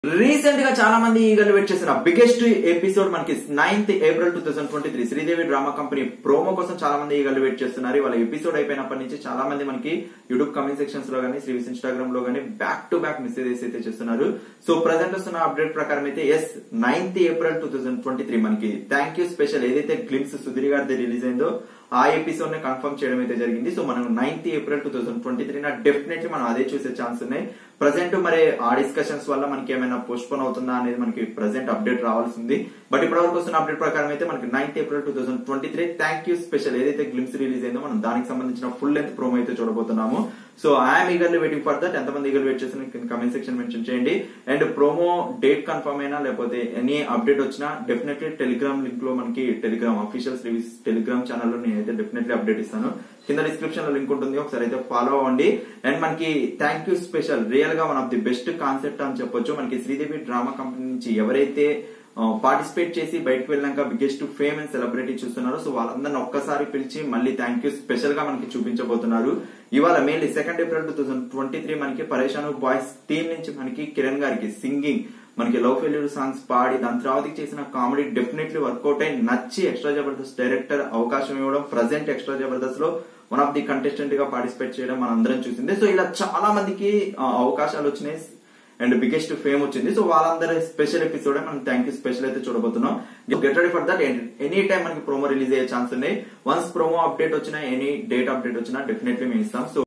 recent గా చాలా మంది ఈగలు వెయిట్ చేసిన బిగ్గెస్ట్ ఎపిసోడ్ మనకి ninth April two thousand twenty three Sridevi drama company promo కోసం చాలా మంది ఈగలు వెయిట్ చేస్తున్నారు వాళ్ళ ఎపిసోడ్ అయిపోయినప్పటి నుంచి చాలా మంది మనకి యూట్యూబ్ కమెంట్ సెక్షన్స్ లో కానీ శ్రీవిస్ ఇన్స్టాగ్రామ్ లో కానీ బ్యాక్ టు బ్యాక్ మెసేజెస్ అయితే చేస్తున్నారు సో ప్రజెంట్ వస్తున్న అప్డేట్ ప్రకారం అయితే yes ninth April two thousand twenty three మనకి థ్యాంక్ యూ స్పెషల్ ఏదైతే గ్లిమ్స్ సుధీర్ గారిది రిలీజ్ అయిందో ఆ ఎపిసోడ్ ని కన్ఫర్మ్ చేయడం అయితే జరిగింది సో మనం ninth April two thousand twenty three definitely మనం అదే చూసే ఛాన్స్ ఉన్నాయి ప్రజెంట్ మరి ఆ డిస్కషన్స్ వల్ల మనకి ఏమైనా పోస్ట్పోన్ అవుతుందా అనేది మనకి ప్రజెంట్ అప్డేట్ రావాల్సింది బట్ ఇప్పటివరకు వస్తున్న అప్డేట్ ప్రకారం అయితే మనకి ninth April two thousand twenty three thank you special ఏదైతే గ్లిమ్స్ రిలీజ్ అయిందో మనం దానికి సంబంధించిన ఫుల్ లెంత్ ప్రోమో అయితే చూడబోతున్నాము so I'm eagerly waiting for that ఎంతమంది ఈగర్ వెయిట్ చేసిన కమెంట్ సెక్షన్ మెన్షన్ చేయండి అండ్ ప్రోమో డేట్ కన్ఫర్మ్ అయినా లేకపోతే ఎనీ అప్డేట్ వచ్చినా డెఫినెట్లీ టెలిగ్రామ్ లింక్ లో మనకి టెలిగ్రామ్ అఫీషియల్ రివ్యూస్ టెలిగ్రామ్ ఛానల్లో నేనైతే డెఫినెట్లీ అప్డేట్ ఇస్తాను కింద డిస్క్రిప్షన్ లో లింక్ ఉంటుంది ఒకసారి అయితే ఫాలో అవ్వండి అండ్ మనకి థ్యాంక్ యూ స్పెషల్ రియల్ గా one of the best concept అని చెప్పొచ్చు మనకి శ్రీదేవి డ్రామా కంపెనీ నుంచి ఎవరైతే పార్టిసిపేట్ చేసి బయటకు వెళ్ళాక బిగ్గెస్ట్ ఫేమ్ అండ్ సెలబ్రిటీ చూస్తున్నారు సో వాళ్ళందరిని ఒక్కసారి పిలిచి మళ్ళీ థ్యాంక్ యూ స్పెషల్ గా మనకి చూపించబోతున్నారు ఇవాళ mainly second April two thousand twenty three మనకి పరేషాన్ బాయ్స్ టీం నుంచి మనకి కిరణ్ గారికి సింగింగ్ మనకి లవ్ ఫెయిల్యూర్ సాంగ్స్ పాడి దాని తర్వాత చేసిన కామెడీ డెఫినెట్లీ వర్కౌట్ అయి నచ్చి ఎక్స్ట్రా జబర్దస్త్ డైరెక్టర్ అవకాశం ఇవ్వడం ప్రజెంట్ ఎక్స్ట్రా జబర్దస్త్ లో వన్ ఆఫ్ ది కంటెస్టెంట్ గా పార్టిసిపేట్ చేయడం మనందరం చూసింది సో ఇలా చాలా మందికి అవకాశాలు వచ్చినాయి అండ్ బిగ్గెస్ట్ ఫేమ్ వచ్చింది సో వాళ్ళందరి స్పెషల్ ఎపిసోడ్ మనం థ్యాంక్ యూ స్పెషల్ అయితే చూడబోతున్నాం get ready for that any time మనకి ప్రోమో రిలీజ్ అయ్యే ఛాన్స్ ఉన్నాయి వన్స్ ప్రోమో అప్డేట్ వచ్చినా ఎనీ డేట్ అప్డేట్ వచ్చినా డెఫినెట్లీ మేము ఇస్తాం సో